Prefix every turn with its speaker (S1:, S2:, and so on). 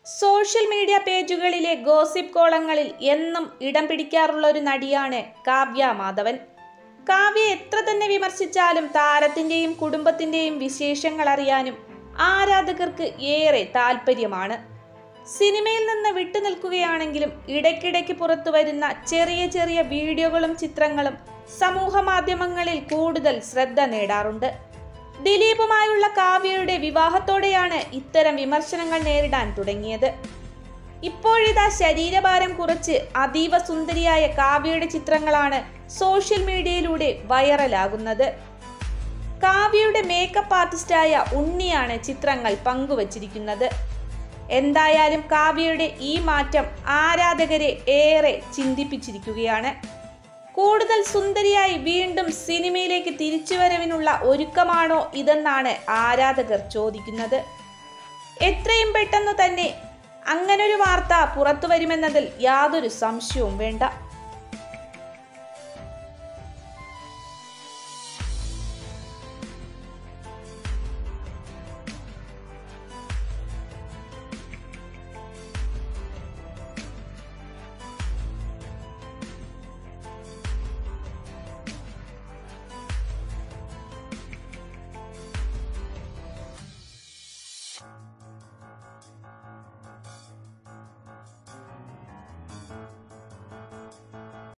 S1: social media പേജുകളിലെ gossip കോളങ്ങളിൽ എന്നും ഇടം പിടിക്കാറുള്ള ഒരു നടിയാണ് കാവ്യ മാധവൻ കാവ്യ എത്ര തന്നെ വിമർശിച്ചാലും താരത്തിന്റെയും കുടുംബത്തിന്റെയും വിശേഷങ്ങൾ അറിയാനും ആരാധകർക്ക് ഏറെ താല്പര്യമാണ് സിനിമയിൽ നിന്ന് വിട്ടുനിൽക്കുകയാണെങ്കിലും ഇടയ്ക്കിടയ്ക്ക് പുറത്തു വരുന്ന ചെറിയ ചെറിയ വീഡിയോകളും ചിത്രങ്ങളും സമൂഹ മാധ്യമങ്ങളിൽ കൂടുതൽ ശ്രദ്ധ നേടാറുണ്ട് ദിലീപുമായുള്ള കാവ്യയുടെ വിവാഹത്തോടെയാണ് ഇത്തരം വിമർശനങ്ങൾ നേരിടാൻ തുടങ്ങിയത് ഇപ്പോഴിതാ ശരീരഭാരം കുറച്ച് അതീവ സുന്ദരിയായ കാവ്യയുടെ ചിത്രങ്ങളാണ് സോഷ്യൽ മീഡിയയിലൂടെ വൈറലാകുന്നത് കാവ്യയുടെ മേക്കപ്പ് ആർട്ടിസ്റ്റായ ഉണ്ണിയാണ് ചിത്രങ്ങൾ പങ്കുവച്ചിരിക്കുന്നത് എന്തായാലും കാവ്യയുടെ ഈ മാറ്റം ആരാധകരെ ഏറെ ചിന്തിപ്പിച്ചിരിക്കുകയാണ് കൂടുതൽ സുന്ദരിയായി വീണ്ടും സിനിമയിലേക്ക് തിരിച്ചുവരവിനുള്ള ഒരുക്കമാണോ ഇതെന്നാണ് ആരാധകർ ചോദിക്കുന്നത് എത്രയും പെട്ടെന്ന് തന്നെ അങ്ങനൊരു വാർത്ത പുറത്തു വരുമെന്നതിൽ യാതൊരു സംശയവും വേണ്ട